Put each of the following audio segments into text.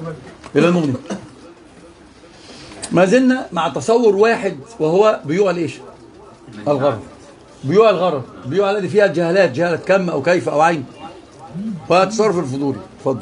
إلى المغني ما زلنا مع تصور واحد وهو بيوع الايش الغرض بيوع الغرض بيوع الذي فيها جهالات جهالة كم أو كيف أو عين وتصرف الفضولي اتفضل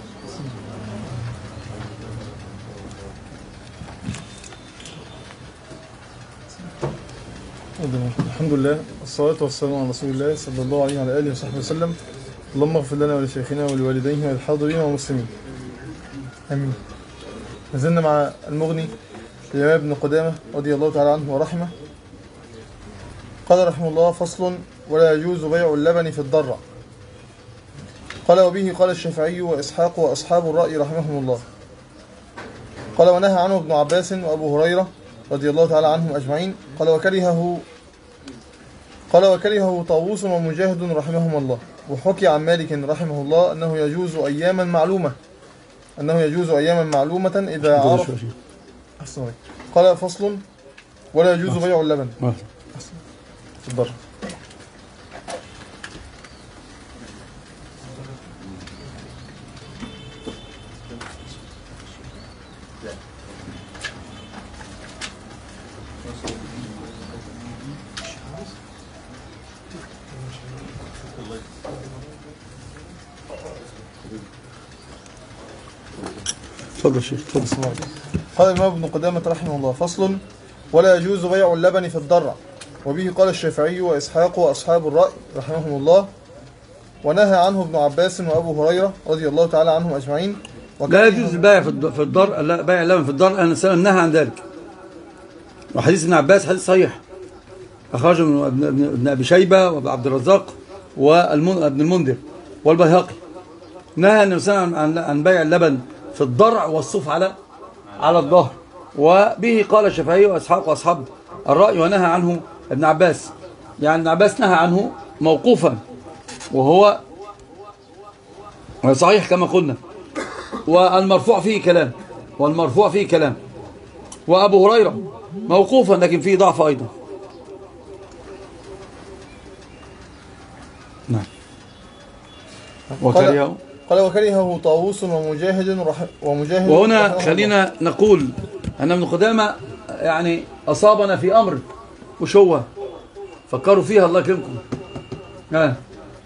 الحمد لله والصلاة والسلام على رسول الله صلى الله عليه وعلى آله وصحبه وسلم اللهم اغفر لنا ولشيخنا ولوالديه وللحاضرين والمسلمين آمين نزلنا مع المغني الإمام ابن قدامة رضي الله تعالى عنه ورحمه قال رحمه الله فصل ولا يجوز بيع اللبن في الضرع قال وبه قال الشافعي وإسحاق وأصحاب الرأي رحمهم الله قال ونهى عنه ابن عباس وأبو هريرة رضي الله تعالى عنهم أجمعين قال وكرهه قال وكرهه طاووس ومجاهد رحمهم الله وحكي عن مالك رحمه الله أنه يجوز أياما معلومة أنه يجوز أياما معلومة إذا عرف أحسن عليك. قال فصل ولا يجوز بيع اللبن في الضرب اتفضل يا شيخ اتفضل قال الإمام ابن قدامة رحمه الله فصل ولا يجوز بيع اللبن في الضرع وبه قال الشافعي وإسحاق وأصحاب الرأي رحمهم الله ونهى عنه ابن عباس وأبو هريرة رضي الله تعالى عنهم أجمعين لا يجوز البيع في الد- في الدار لا بيع اللبن في الدار أن السلام نهى عن ذلك وحديث ابن عباس حديث صحيح أخرجه من ابن, ابن, ابن أبي شيبة وابن عبد الرزاق وابن المنذر والبيهقي نهى النبي صلى الله عليه وسلم عن عن بيع اللبن في الضرع والصوف على على الظهر وبه قال الشافعي واسحاق واصحاب الراي ونهى عنه ابن عباس يعني ابن عباس نهى عنه موقوفا وهو صحيح كما قلنا والمرفوع فيه كلام والمرفوع فيه كلام وابو هريره موقوفا لكن فيه ضعف ايضا نعم وكرهه قال وكرهه طاووس ومجاهد رح ومجاهد وهنا رحمهم خلينا نقول أن ابن قدامة يعني أصابنا في أمر وش هو فكروا فيها الله يكرمكم ها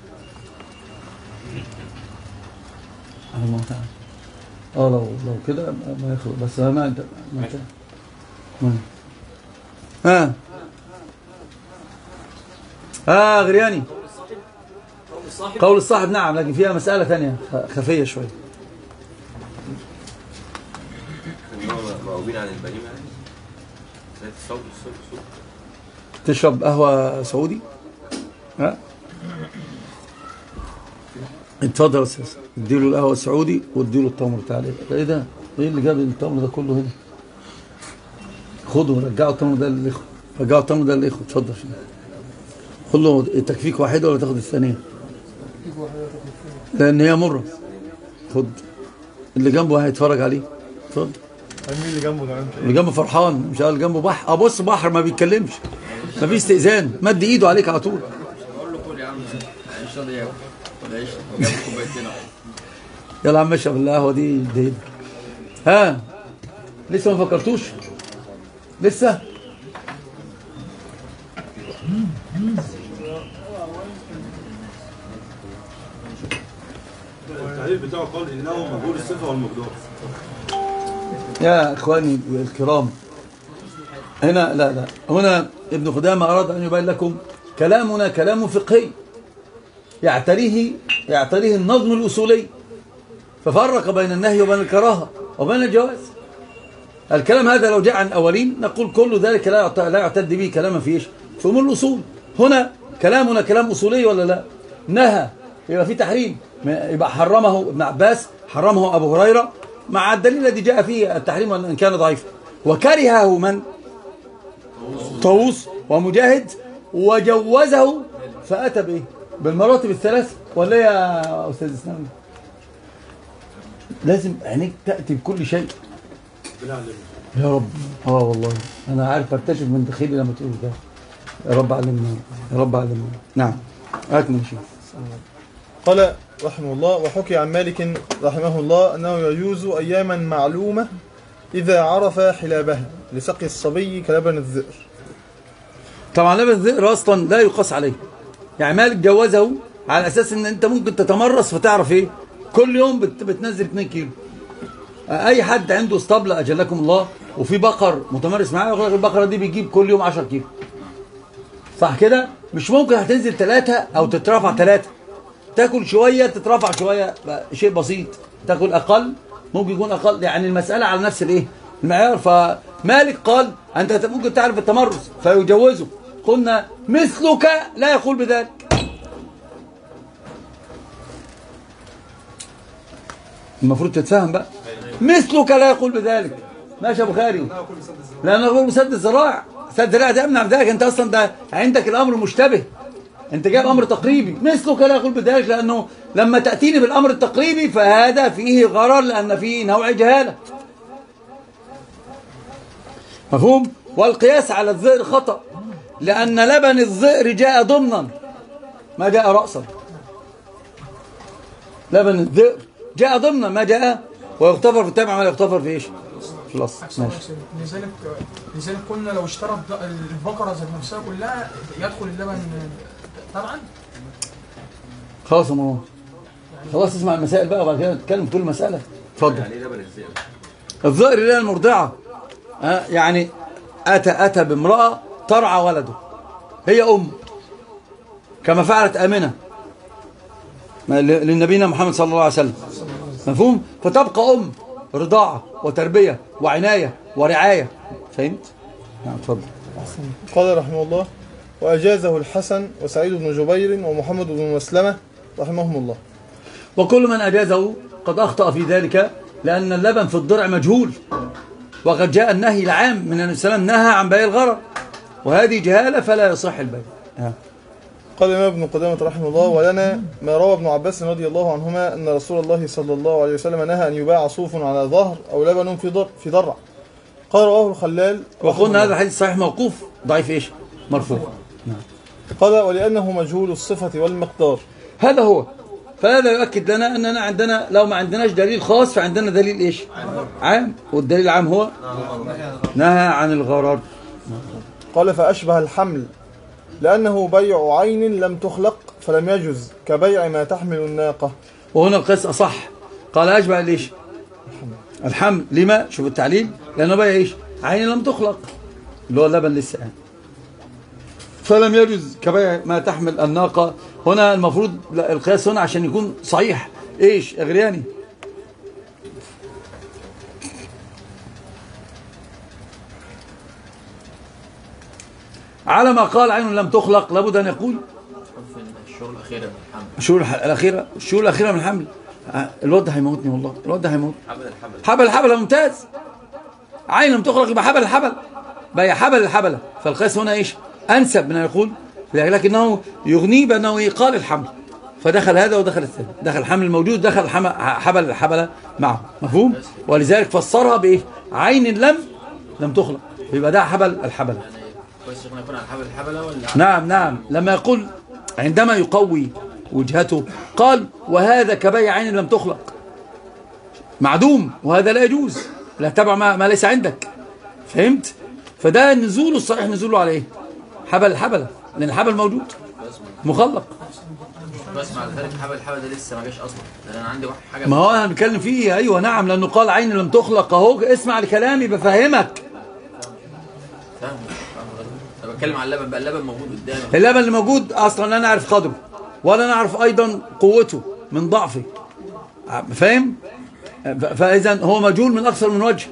أنا ما تعرف. اه لو لو كده ما يخلق بس ما انت ما انت ما. ها ها غرياني قول الصاحب نعم لكن فيها مسألة ثانية خفية شوية ان هم مقومين عن البريمه يعني زي الصوت الصوت الصوت تشرب قهوة سعودي ها اتفضل يا استاذ اديله القهوة السعودي واديله التمر بتاع ده ايه ده ايه اللي جاب التمر ده كله هنا خدوا رجعوا التمر ده للاخوه رجعوا التمر ده للاخوه اتفضل خد له تكفيك واحده ولا تاخد الثانيه لان هي مره خد اللي جنبه هيتفرج عليه اتفضل مين اللي جنبه ده اللي جنبه فرحان مش قال اللي جنبه بحر اه بص بحر ما بيتكلمش ما فيش استئذان مد ايده عليك على طول اقول له كل يا عم عيش راضي ياكل خد عيش جاب كوبايتين اهو يلا يا عم اشرب القهوه دي دي ها لسه ما فكرتوش لسه التعريف بتاعه قال انه مجهول الصفه والمقدار يا اخواني الكرام هنا لا لا هنا ابن قدامه اراد ان يبين لكم كلامنا كلام فقهي يعتريه يعتريه النظم الاصولي ففرق بين النهي وبين الكراهه وبين الجواز الكلام هذا لو جاء عن اولين نقول كل ذلك لا يعت- لا يعتد به كلاما في ايش في امور الاصول هنا كلامنا كلام اصولي ولا لا نهى يبقى في تحريم ما- يبقى حرمه ابن عباس حرمه ابو هريره مع الدليل الذي جاء فيه التحريم ان كان ضعيفا وكرهه من طاووس ومجاهد وجوزه فاتى بايه بالمراتب الثلاث ولا إيه يا استاذ اسلام لازم عينيك تاتي بكل شيء يا رب اه والله انا عارف ارتشف من داخلي لما تقول ده يا رب علمنا يا رب علمنا نعم اكمل شيء قال رحمه الله وحكي عن مالك رحمه الله أنه يجوز أياما معلومة إذا عرف حلابها لسقي الصبي كلبن الذئر طبعا لبن الذئر اصلا لا يقاس عليه يعني مالك جوزه على اساس ان انت ممكن تتمرس فتعرف ايه كل يوم بت بتنزل 2 كيلو اي حد عنده اسطبله اجلكم الله وفي بقر متمرس معاه يقول لك البقره دي بيجيب كل يوم 10 كيلو صح كده مش ممكن هتنزل ثلاثة او تترفع ثلاثة تاكل شوية تترفع شوية بقى شيء بسيط تاكل اقل ممكن يكون اقل يعني المسألة على نفس الايه المعيار فمالك قال انت ممكن تعرف التمرس فيجوزه قلنا مثلك لا يقول بذلك المفروض تتفهم بقى مثلك لا يقول بذلك ماشي يا بخاري لأنه يقول مسد الذراع سد الذراع ده يمنع ذلك أنت أصلا ده عندك الأمر مشتبه أنت جايب أمر تقريبي مثلك لا يقول بذلك لأنه لما تأتيني بالأمر التقريبي فهذا فيه غرر لأن فيه نوع جهالة مفهوم والقياس على الذئر خطأ لأن لبن الذئر جاء ضمنا ما جاء رأسا لبن الذئر جاء ضمنا ما جاء ويغتفر في التابع ما لا يغتفر في ايش في الاصل أحسن الله ماشي يا سيدي. لذلك لذلك قلنا لو اشترى الض- البقرة ذات نفسها كلها يدخل اللبن طبعا خلاص يا مروان خلاص اسمع المسائل بقى وبعد كده نتكلم في كل مسألة اتفضل يعني ايه لبن الذئب؟ الظئر اللي هي المرضعة ها، يعني أتى أتى بامرأة ترعى ولده هي أم كما فعلت آمنة ما- ل- للنبينا محمد صلى الله عليه وسلم مفهوم فتبقى أم رضاعة وتربية وعناية ورعاية فهمت؟ نعم اتفضل قال رحمه الله وأجازه الحسن وسعيد بن جبير ومحمد بن مسلمة رحمهم الله وكل من أجازه قد أخطأ في ذلك لأن اللبن في الضرع مجهول وقد جاء النهي العام من النبي صلى الله عليه وسلم نهى عن بيع الغرر وهذه جهالة فلا يصح البيع ها. قال الإمام ابن قدامة رحمه الله ولنا ما روى ابن عباس رضي الله عنهما أن رسول الله صلى الله عليه وسلم نهى أن يباع صوف على ظهر أو لبن في ضر في ضرع قال رواه الخلال رحمه وقلنا الله. هذا الحديث صحيح موقوف ضعيف ايش مرفوع قال ولأنه مجهول الصفة والمقدار هذا هو فهذا يؤكد لنا أننا عندنا لو ما عندناش دليل خاص فعندنا دليل إيش عام والدليل العام هو نهى عن الغرر قال فأشبه الحمل لأنه بيع عين لم تخلق فلم يجز كبيع ما تحمل الناقة وهنا القياس أصح قال أشبه ليش الحمل لما شوف التعليل لأنه بقى إيش عين لم تخلق اللي هو اللبن لسه يعني. فلم يجوز كبيع ما تحمل الناقة هنا المفروض لا، القياس هنا عشان يكون صحيح إيش أغرياني على ما قال عين لم تخلق لابد أن يقول في الشهور الأخيرة من الحمل الشهور الح- الأخيرة الشهور الأخيرة من الحمل آه، الواد ده هيموتني والله الواد ده هيموت حبل الحبل حبل الحبلة ممتاز عين لم تخلق يبقى حبل الحبل بقى حبل الحبلة فالقياس هنا ايش انسب من ان يقول لكنه يغنيه بانه إيه؟ قال الحمل فدخل هذا ودخل الثاني دخل الحمل الموجود دخل الحم- حبل الحبلة معه مفهوم ولذلك فسرها بايه عين لم لم تخلق يبقى ده حبل الحبلة كويس شيخنا يكون على الحبل الحبلة ولا نعم نعم لما يقول عندما يقوي وجهته قال وهذا كبيع عين لم تخلق معدوم وهذا لا يجوز لا تبع ما, ما ليس عندك فهمت فده نزوله الصحيح نزوله على ايه حبل الحبلة لان الحبل موجود مخلق بس مع ذلك حبل الحبل ده لسه ما جاش أصلا لأن أنا عندي واحد حاجة ما هو انا بتكلم فيه ايوه نعم لانه قال عين لم تخلق اهو اسمع لكلامي بفهمك فاهم فاهم أنا بتكلم على اللبن بقى اللبن موجود قدامي اللبن اللي موجود اصلا لا نعرف قدره ولا نعرف ايضا قوته من ضعفه فاهم ف- فاذا هو مجهول من اكثر من وجه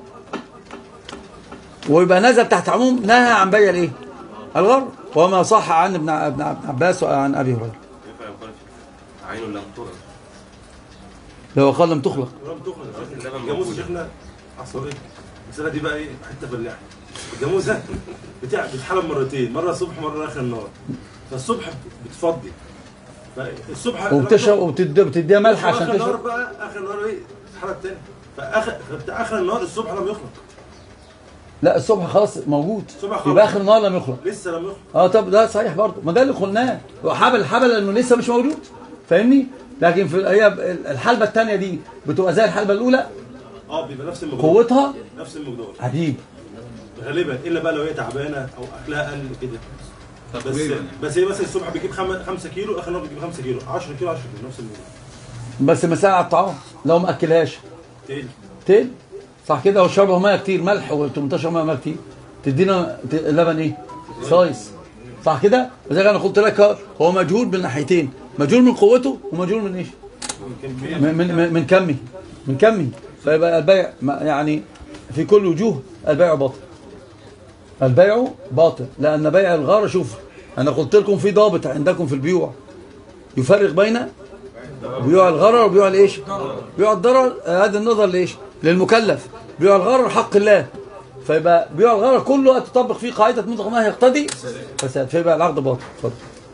ويبقى نزل تحت عموم نهى عن بيع الايه الغر وما صح عن ابن ابن ابن عباس وعن ابي هريره ينفع يقال عين لم ترى لو قال لم تخلق ولم تخرج اللبن الجاموس موجود. شيخنا حصل ايه؟ المسألة دي بقى ايه؟ حتة فلاحة الجاموسة بتاع بتحلب مرتين مرة الصبح مرة آخر النهار فالصبح بتفضي فالصبح وبتشرب وبتديها بتديها ملح عشان آخر النهار تشرب بقى آخر النهار ايه؟ تتحلب تاني فآخر بتاع آخر النهار الصبح لم يخلق لا الصبح خلاص موجود الصبح خلاص. يبقى اخر النهار لم يخلق لسه لم يخلق اه طب ده صحيح برضه ما ده اللي قلناه هو حبل الحبل لانه لسه مش موجود فاهمني لكن في هي الحلبة الثانية دي بتبقى زي الحلبة الأولى اه بيبقى نفس المقدار قوتها نفس المقدار عجيب غالبا الا بقى لو هي تعبانه او اكلها قل كده بس تقريبا بس هي مثلا الصبح بتجيب 5 كيلو اخر النهار بتجيب 5 كيلو 10 كيلو 10 كيلو نفس المقدار بس مساء على الطعام لو ما أكلهاش تقل تقل صح كده وشربها ميه كتير ملح و18 ميه ميه كتير تدينا ت- اللبن ايه صايص صح كده وزي ما انا قلت لك هو مجهول من ناحيتين مجهول من قوته ومجهول من ايش من من من- من كمه من كمه فيبقى البيع ما- يعني في كل وجوه البيع باطل البيع باطل لان بيع الغار شوف انا قلت لكم في ضابط عندكم في البيوع يفرق بين بيوع الغرر وبيوع الايش بيوع الضرر آه، هذا النظر لايش للمكلف بيوع الغرر حق الله فيبقى بيوع الغرر كله تطبق فيه قاعده مطلق ما يقتضي فساد فيبقى العقد باطل اتفضل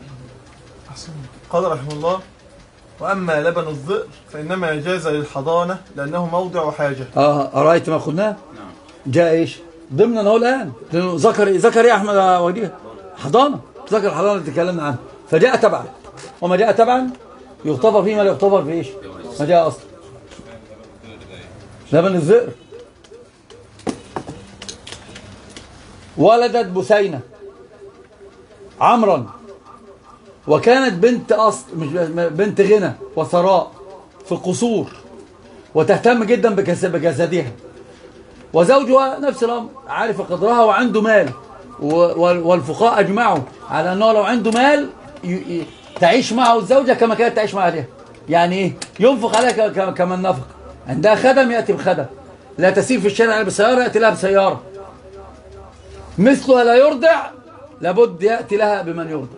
قال رحمه الله وأما لبن الذئر فإنما جاز للحضانة لأنه موضع حاجة اه ارايت ما قلناه جاء ايش ضمن اهو الان لأنه ذكر ذكر يا احمد يا وديع حضانه ذكر الحضانه اللي تكلمنا عنها فجاء تبعا وما جاء تبعا يغتفر فيه ما لا يغتفر في ايش ما جاء اصلا لبن الذئر ولدت بثينه عمرا وكانت بنت اصل مش بنت غنى وثراء في قصور وتهتم جدا بجس- بجسدها وزوجها نفس الامر عارف قدرها وعنده مال و- وال- والفقهاء اجمعوا على انه لو عنده مال ي- ي- تعيش معه الزوجه كما كانت تعيش مع اهلها يعني ايه ينفق عليها ك- ك- كما نفق عندها خدم ياتي بخدم لا تسير في الشارع بسياره ياتي لها بسياره مثلها لا يرضع لابد ياتي لها بمن يرضع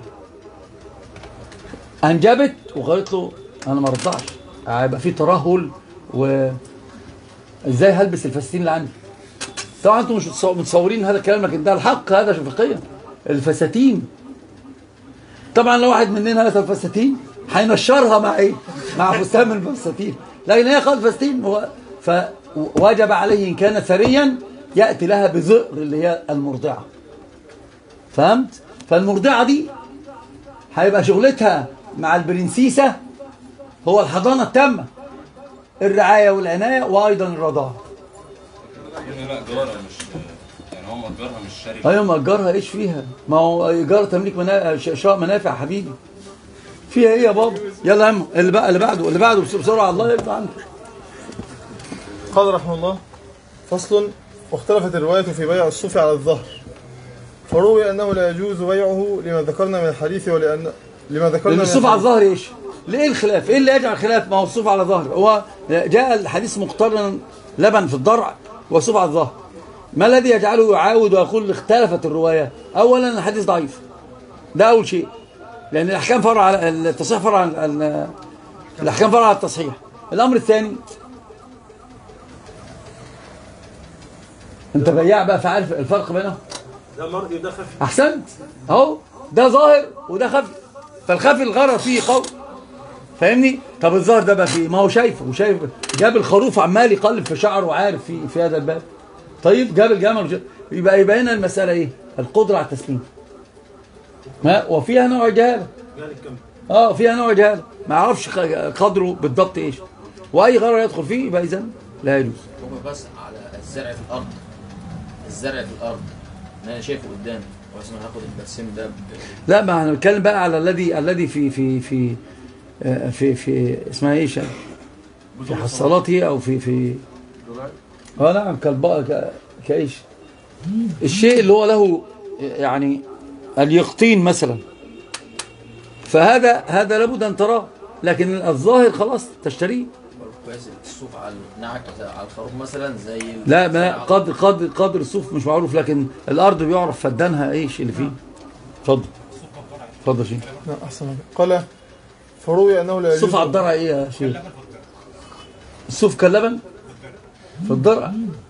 انجبت وقالت له انا ما رضعش هيبقى في ترهل و ازاي هلبس الفساتين اللي عندي طبعا انتم مش متصو- متصورين هذا الكلام لكن ده الحق هذا شفقيا الفساتين طبعا لو واحد مننا هات الفساتين هينشرها مع ايه مع فستان من الفساتين لكن هي قال فساتين هو فوجب عليه ان كان ثريا ياتي لها بذئر اللي هي المرضعه فهمت فالمرضعه دي هيبقى شغلتها مع البرنسيسة هو الحضانة التامة الرعاية والعناية وأيضا الرضاعة لا جارة مش يعني هو مأجرها مش شاري أيوة مأجرها إيش فيها ما هو إيجار تمليك منا... ش- شراء منافع يا حبيبي فيها إيه يا بابا يلا يا عم اللي بقى اللي بعده اللي بعده بس- بسرعة الله يرضى عنك قال رحمه الله فصل واختلفت الرواية في بيع الصوف على الظهر فروي أنه لا يجوز بيعه لما ذكرنا من الحديث ولأن لما ذكرنا لأن من الصوف على الحديث. الظهر إيش ليه الخلاف إيه اللي يجعل الخلاف ما هو الصوف على الظهر هو جاء الحديث مقترنا لبن في الضرع وصوف على الظهر ما الذي يجعله يعاود ويقول اختلفت الروايات أولا الحديث ضعيف ده أول شيء لأن الأحكام فرع على التصحيح فرع على ال- الأحكام فرع على التصحيح الأمر الثاني أنت بياع بقى فعارف الفرق بينهم ده مرئي وده خفي احسنت اهو ده ظاهر وده خفي فالخفي الغرض فيه قوي فاهمني طب الظاهر ده بقى فيه ما هو شايفه وشايف جاب الخروف عمال يقلب في شعره وعارف في في هذا الباب طيب جاب الجمل وش- يبقى يبقى هنا المساله ايه القدره على التسليم ما وفيها نوع جهاله يعني الكم اه فيها نوع جهاله ما يعرفش خ- قدره بالضبط ايش واي غرض يدخل فيه يبقى اذا لا يجوز هو بس على الزرع في الارض الزرع في الارض ان انا شايفه قدامي واسمع هاخد البرسيم ده ب- لا ما احنا بنتكلم بقى على الذي الذي في في في آه، في في اسمها ايش في حصالاته او في في اه نعم كالبقى ك- كايش الشيء اللي هو له يعني اليقطين مثلا فهذا هذا لابد ان تراه لكن الظاهر خلاص تشتريه كويس الصوف على النعك على الخروف مثلا زي ال- لا زي ما على- قدر قدر قدر الصوف مش معروف لكن الارض بيعرف فدانها ايش اللي فيه اتفضل اتفضل يا شيخ نعم أحسن قال فروي أنه لا يجوز الصوف على الضرع ايه يا شيخ الصوف كاللبن في الضرع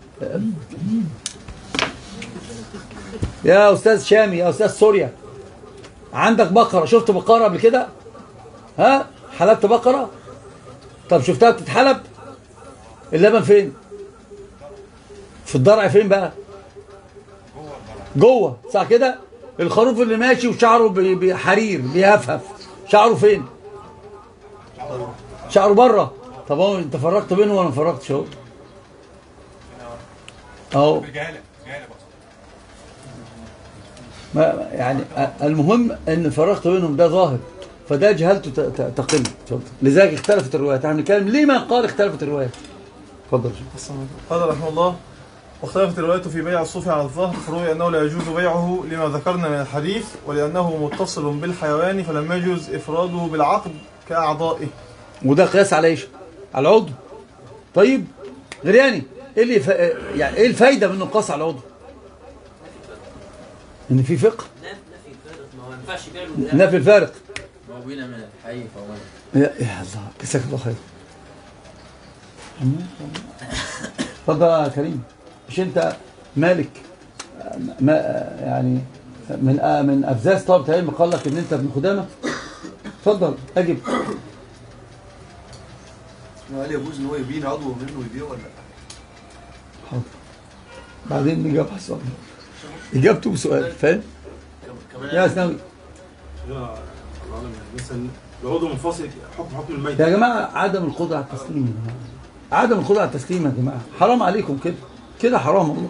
يا استاذ شامي يا استاذ سوريا عندك بقرة شفت بقرة قبل كده ها حلبت بقرة طب شفتها بتتحلب اللبن فين في الضرع فين بقى جوه صح كده الخروف اللي ماشي وشعره بي- بحرير بيهفهف شعره فين شعره بره طب هو انت فرقت بينهم ولا ما فرقتش اهو اهو ما يعني المهم ان فرقت بينهم ده ظاهر فده جهلته ت- ت- تقل اتفضل. لذلك اختلفت الروايات احنا بنتكلم ليه ما قال اختلفت الروايات اتفضل يا شيخ. قال رحمه الله واختلفت الروايات في بيع الصوف على الظهر فروي أنه لا يجوز بيعه لما ذكرنا من الحديث ولأنه متصل بالحيوان فلم يجوز إفراده بالعقد كأعضائه وده قياس على ايش على العضو طيب غرياني ايه اللي ف... يعني ايه الفايده من القياس على العضو ان في فقه ما هو ما ينفعش يبيع له نفي الفارق ما هو بينا من الحي فهو يا يا الله جزاك الله خير اتفضل يا كريم مش انت مالك ما يعني من من افزاز طلبة العلم قال لك ان انت ابن خدامه اتفضل اجب هل يجوز ان هو يبين عضو منه ويبيعه ولا لا؟ حاضر بعدين نجاوب على السؤال اجابته بسؤال فاهم يا اسناوي لا الله اعلم يعني مثلا العضو منفصل حكم حكم الميت يا جماعه عدم القدره على التسليم يا جماعه عدم القدره على التسليم يا جماعه حرام عليكم كده كده حرام والله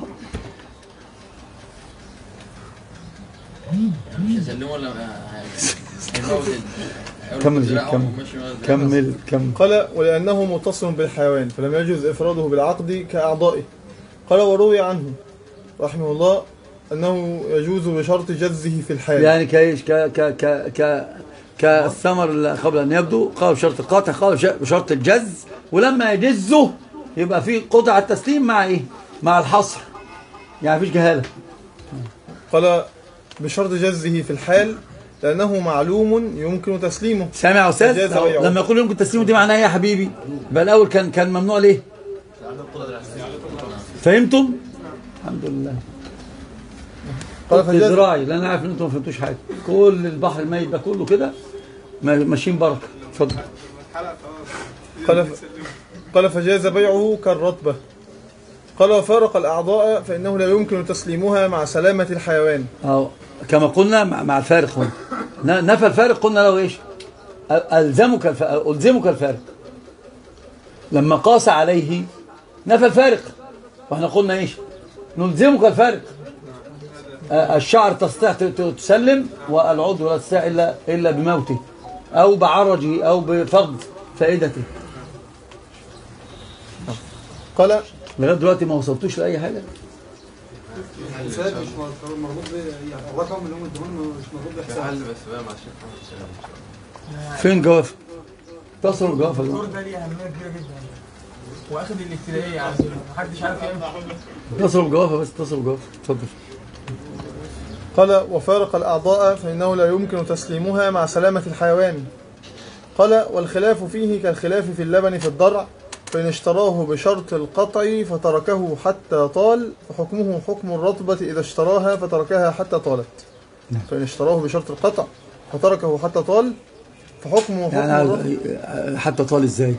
مش هسلمه ولا هيموت ال- كمل لا، جيب، هو كمل. ماشي مع- كمل كمل قال ولأنه متصل بالحيوان فلم يجوز إفراده بالعقد كأعضائه قال وروي عنه رحمه الله أنه يجوز بشرط جزه في الحال يعني كايش ك ك ك ك كالثمر اللي قبل ان يبدو قال بشرط القطع قال بش- بشرط الجز ولما يجزه يبقى في قطع التسليم مع ايه؟ مع الحصر يعني مفيش جهاله قال بشرط جزه في الحال لأنه معلوم يمكن تسليمه سامع يا استاذ جاز أو بيعه. لما يقول يمكن تسليمه دي معناها ايه يا حبيبي يبقى الاول كان كان ممنوع ليه فهمتم الحمد لله قال قلت فجاز زراعي لان انا عارف ان انتم ما فهمتوش حاجه كل البحر الميت ده كله كده ما- ماشيين بركه اتفضل قال ف... قال فجاز بيعه كالرطبة قال وفارق الأعضاء فإنه لا يمكن تسليمها مع سلامة الحيوان أو كما قلنا مع مع الفارق هنا ن- نفى الفارق قلنا له ايش أ- الزمك الف... الزمك الفارق لما قاس عليه نفى الفارق واحنا قلنا ايش نلزمك الفارق أ- الشعر تستطيع ت- ت- تسلم والعضو لا تستطيع الا الا بموته او بعرجه او بفقد فائدته قال لغايه دلوقتي ما وصلتوش لاي حاجه الفات مش مربوط ب يعني الرقم اللي هم ادوه مش مربوط بحساب فين جوافه اتصلوا الجوافه دول. الدور ده ليه اهميه كبيره جدا واخد الابتدائيه يعني محدش عارف يعمل اتصلوا بجوافه بس اتصلوا بجوافه اتفضل قال وفارق الأعضاء فإنه لا يمكن تسليمها مع سلامة الحيوان قال والخلاف فيه كالخلاف في اللبن في الضرع فإن اشتراه بشرط القطع فتركه حتى طال فحكمه حكم الرطبة إذا اشتراها فتركها حتى طالت فإن اشتراه بشرط القطع فتركه حتى طال فحكمه حكم الرطبة يعني حتى طال ازاي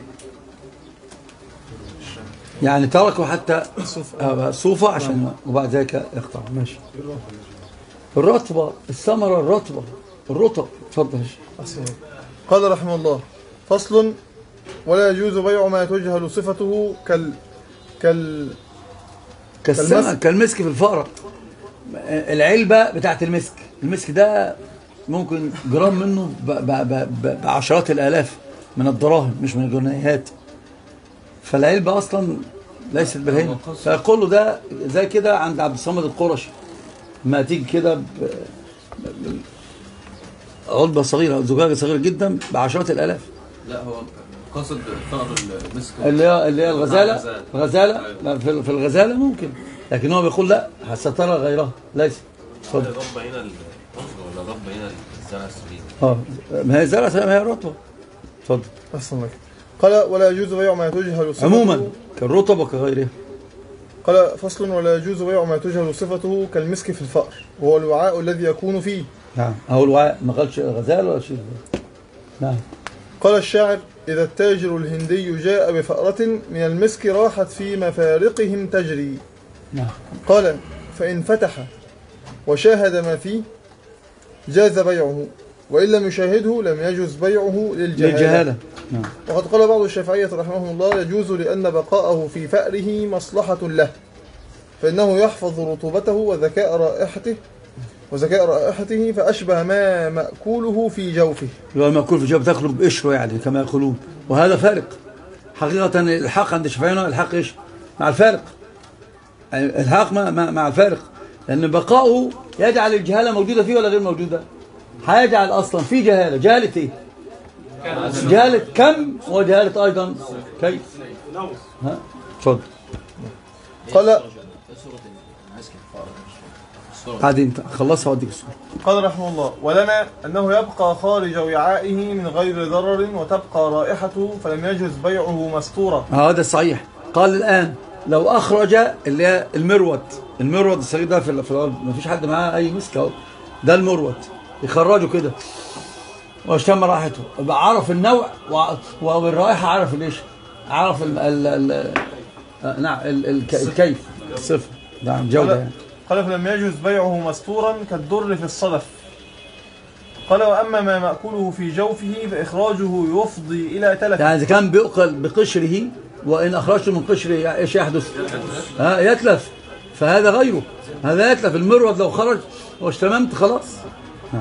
يعني تركوا حتى آه، صوفة عشان وبعد ذلك يقطع ماشي الرطبة الثمرة الرطبة الرطب اتفضل يا شيخ. قال رحمه الله فصل ولا يجوز بيع ما تجهل صفته كال كال كالسمك كالمسك. كالمسك في الفأرة العلبة بتاعت المسك المسك ده ممكن جرام منه ب- ب- ب- ب- بعشرات الآلاف من الدراهم مش من الجنيهات فالعلبة أصلا ليست بالهين فيقول له ده زي كده عند عبد الصمد القرشي ما تيجي كده ب- ب- علبة صغيرة زجاجة صغيرة جدا بعشرات الآلاف لا هو قصد ثغر المسك اللي هي اللي هي الغزالة الغزالة. غزالة لا، في في الغزالة ممكن لكن هو بيقول لا سترى غيرها ليس اتفضل ضب هنا الرطب ولا ضب هنا الزرع السليم اه ما هي زرعة ما هي رطبة اتفضل أحسن لك قال ولا يجوز بيع ما تجهل صفته عموما كالرطب وكغيرها قال فصل ولا يجوز بيع ما تجهل صفته كالمسك في الفأر وهو الوعاء الذي يكون فيه نعم اهو الوعاء ما قالش غزال ولا شيء نعم قال الشاعر إذا التاجر الهندي جاء بفأرة من المسك راحت في مفارقهم تجري نعم قال فإن فتح وشاهد ما فيه جاز بيعه وإن لم يشاهده لم يجوز بيعه للجهالة للجهالة نعم. وقد قال بعض الشافعية رحمهم الله يجوز لأن بقاءه في فأره مصلحة له فإنه يحفظ رطوبته وذكاء رائحته وذكاء رائحته فأشبه ما مأكوله في جوفه اللي هو المأكول في الجوف تخرج بقشره يعني كما يقولون وهذا فارق حقيقة الحق عند الشافعيين الحق ايش؟ مع الفارق يعني الحق مع, مع, مع الفارق لأن بقاؤه يجعل الجهالة موجودة فيه ولا غير موجودة؟ هيجعل أصلا في جهالة جهالة ايه؟ جهالة كم وجهالة أيضا كيف؟ نوص ها؟ اتفضل قال سورة المسك الفار السورة قاعدين خلصها واديك السؤال قال رحمه الله ولنا أنه يبقى خارج وعائه من غير ضرر وتبقى رائحته فلم يجوز بيعه مستورا هذا صحيح قال الآن لو أخرج اللي هي المروت المروت الصغير ده في ال- في الأرض ما فيش حد معاه أي مسك أهو ده المروت يخرجه كده واشتم رائحته يبقى عرف النوع وع- والرائحة عرف ليش عرف ال ال ال آه، نعم ال ال الكيف الصفر نعم جودة يعني قال فلم يجوز بيعه مستورا كالدر في الصدف قال وأما ما مأكوله في جوفه فإخراجه يفضي إلى تلف يعني إذا كان بيؤكل بقشره وإن أخرجته من قشره إيش يحدث؟ ها يتلف فهذا غيره هذا يتلف المرود لو خرج واشتممت خلاص ها.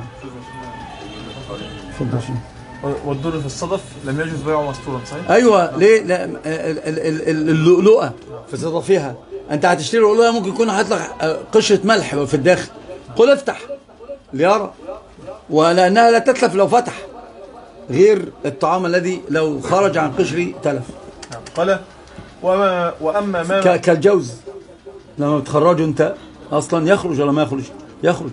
اتفضل شيخ. والدر في الصدف لم يجوز بيعه مستورا صحيح؟ ايوه ليه لا ال- ال- ال- ال- اللؤلؤه في صدفها انت هتشتري لؤلؤه ممكن يكون حاطط لك آه، قشره ملح في الداخل قل افتح ليرى ولانها لا تتلف لو فتح غير الطعام الذي لو خرج عن قشري تلف قال وما وأما ما ك- كالجوز لما تخرجه انت اصلا يخرج ولا ما يخرج يخرج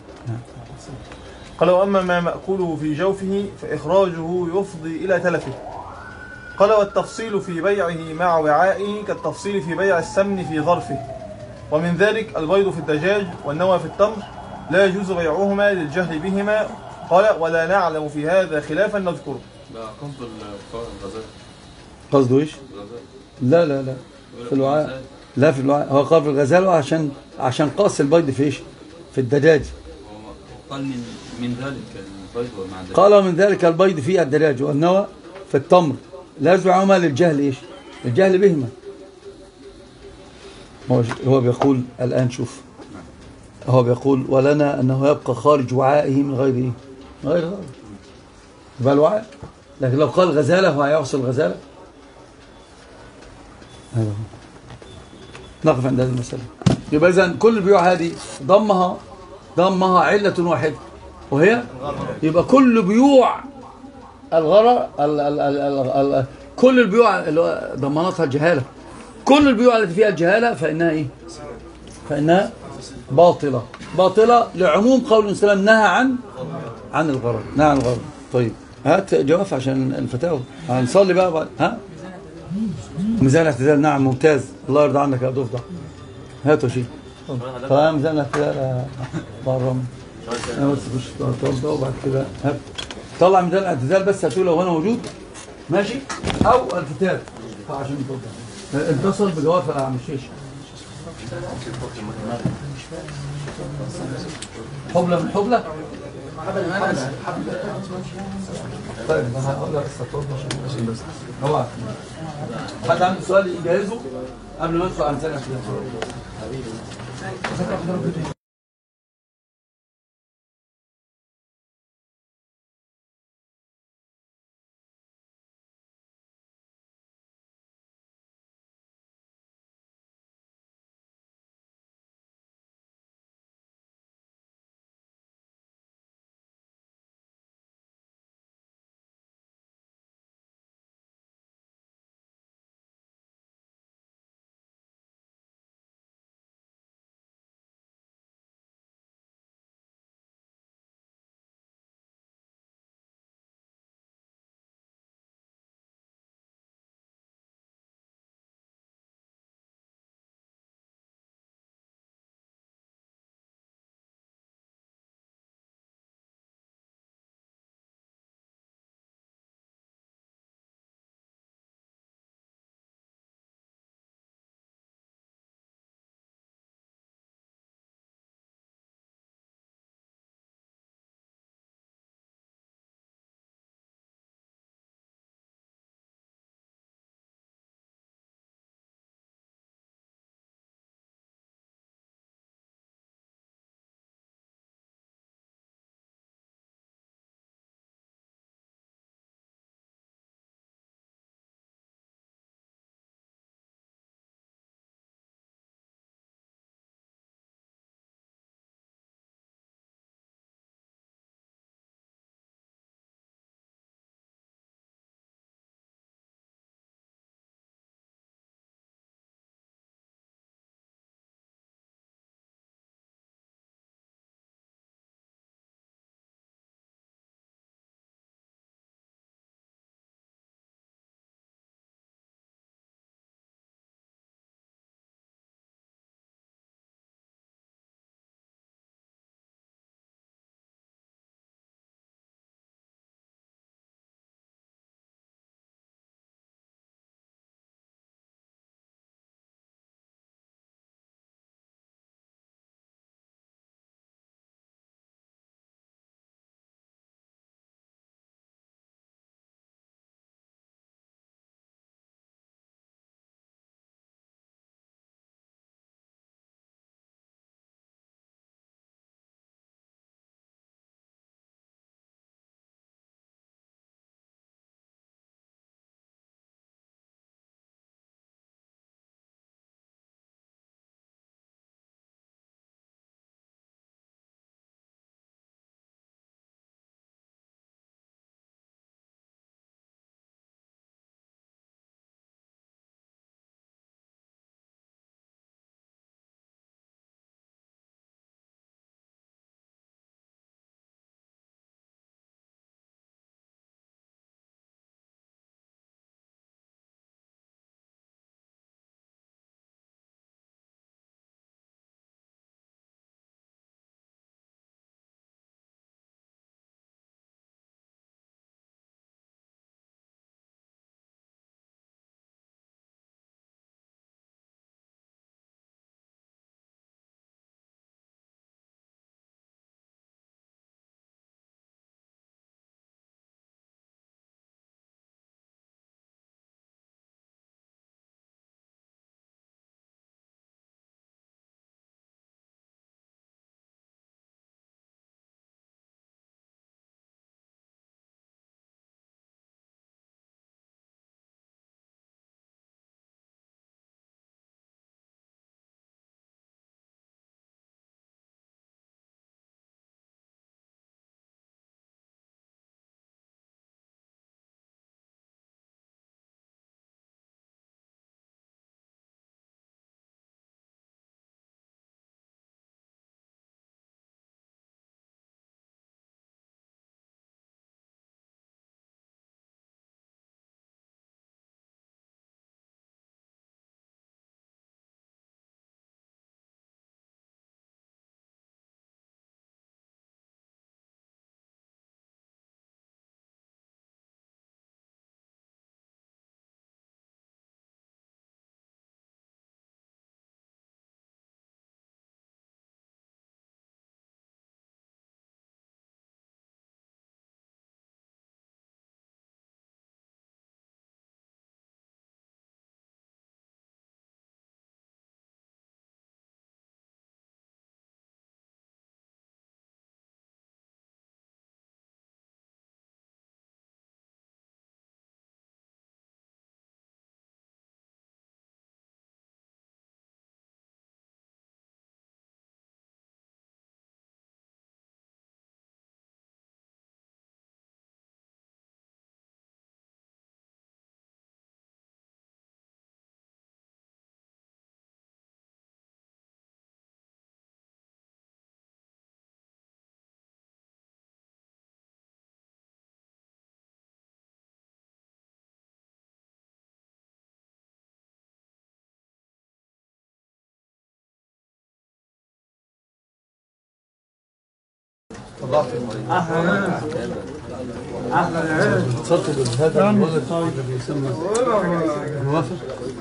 قال وأما ما مأكوله في جوفه فإخراجه يفضي إلى تلفه قال والتفصيل في بيعه مع وعائه كالتفصيل في بيع السمن في ظرفه ومن ذلك البيض في الدجاج والنوى في التمر لا يجوز بيعهما للجهل بهما قال ولا نعلم في هذا خلافا نذكره ده قصد الغزال قصده ايش لا لا لا في الوعاء لا في الوعاء هو قال في الغزال عشان عشان قاس البيض في ايش في الدجاج قال من من ذلك البيض ومع ذلك قال من ذلك البيض فيه الدجاج والنوى في التمر لا يزعهما للجهل ايش الجهل بهما هو هو بيقول الان شوف هو بيقول ولنا انه يبقى خارج وعائه من غير ايه من غير غرض يبقى الوعاء لكن لو قال غزاله هو هيعصي الغزاله هذا هو نقف عند هذه المساله يبقى اذا كل البيوع هذه ضمها ضمها عله واحده وهي يبقى كل بيوع الغرر ال ال ال ال ال كل البيوع اللي هو ضماناتها الجهاله كل البيوع التي فيها الجهاله فانها ايه؟ فانها باطله باطله لعموم قول النبي صلى الله عليه وسلم نهى عن عن الغرر نهى عن الغرر طيب هات جواب عشان الفتاوى هنصلي بقى بعد ها ميزان الاعتدال نعم ممتاز الله يرضى عنك يا ضفدع هاتوا شيء طيب ميزان الاعتدال يا بره انا بس خش اتوضى وبعد كده هات طلع ميزان الاعتدال بس هاتوه لو انا موجود ماشي او الكتاب عشان توضح اتصل بجواب يا عم الشيش حبلة من حبلة طيب انا هقول لك بس اتوضى عشان بس اوعى حد عنده سؤال يجهزه قبل ما ندخل على ميزان الاعتدال اتصلت بهذا الولد الذي يسمى موافق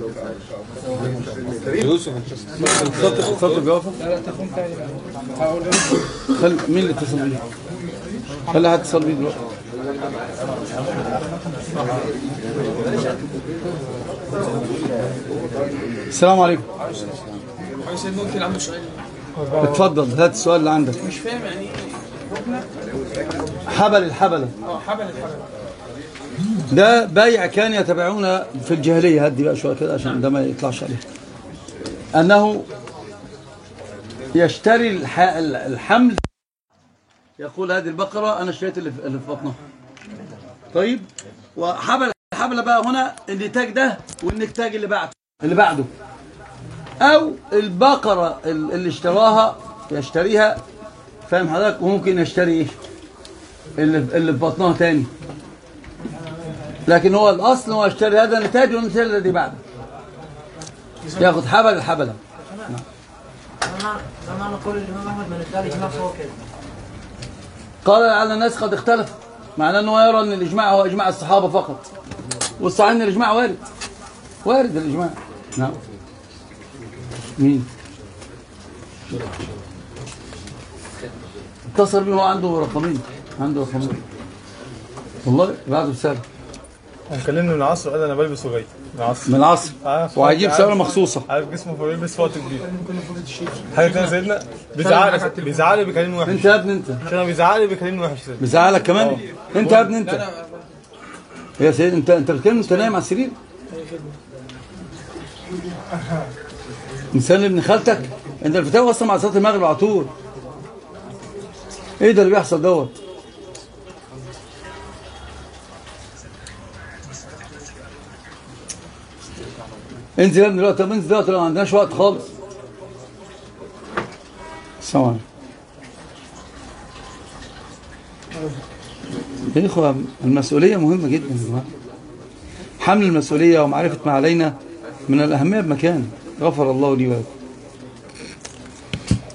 يوسف اتصلت اتصلت بوافق خل مين اللي اتصل بيه خلي حد اتصل بيه دلوقتي السلام عليكم كويس ان ممكن عنده سؤال اتفضل هات السؤال اللي عندك مش فاهم يعني ايه ركنه حبل الحبله اه حبل الحبل ده بايع كان يتبعون في الجاهلية هدي بقى شوية كده عشان ده ما يطلعش عليه أنه يشتري الح... الحمل يقول هذه البقرة أنا اشتريت اللي في اللي في بطنها طيب وحبل الحبل بقى هنا النتاج ده والنتاج اللي بعده اللي بعده أو البقرة ال- اللي اشتراها يشتريها فاهم حضرتك وممكن يشتري ايه اللي اللي في بطنها تاني لكن هو الاصل هو يشتري هذا النتاج والنتاج الذي بعده ياخذ حبل الحبله ده معنى قول الإمام أحمد من الثالث نفسه هو كده قال لعل الناس قد اختلف معناه انه يرى ان الاجماع هو اجماع الصحابه فقط والصحيح ان الاجماع وارد وارد الاجماع نعم مين اتصل بيه هو عنده رقمين عنده رقمين والله بعده رساله كلمني من العصر قال انا بلبس وجاي من العصر من العصر عارف- وهيجيب عارف- سياره مخصوصه عارف جسمه فبيلبس وقت كبير ممكن فضيله الشيخ حاجه تانية سيدنا بيزعق بيزعق لي بيكلمني وحش انت يا ابني انت عشان بيزعق لي بيكلمني وحش سيدنا بيزعلك كمان انت يا ابني انت لا لا يا سيد انت انت بتتكلم انت نايم على السرير انسان ابن خالتك انت الفتاوى اصلا مع صلاه المغرب على طول ايه ده اللي بيحصل دوت انزل يا ابني دلوقتي طب انزل دلوقتي لو ما عندناش وقت خالص السلام عليكم يا إخوة المسؤولية مهمة جدا يا جماعة. حمل المسؤولية ومعرفة ما علينا من الأهمية بمكان غفر الله لي ولكم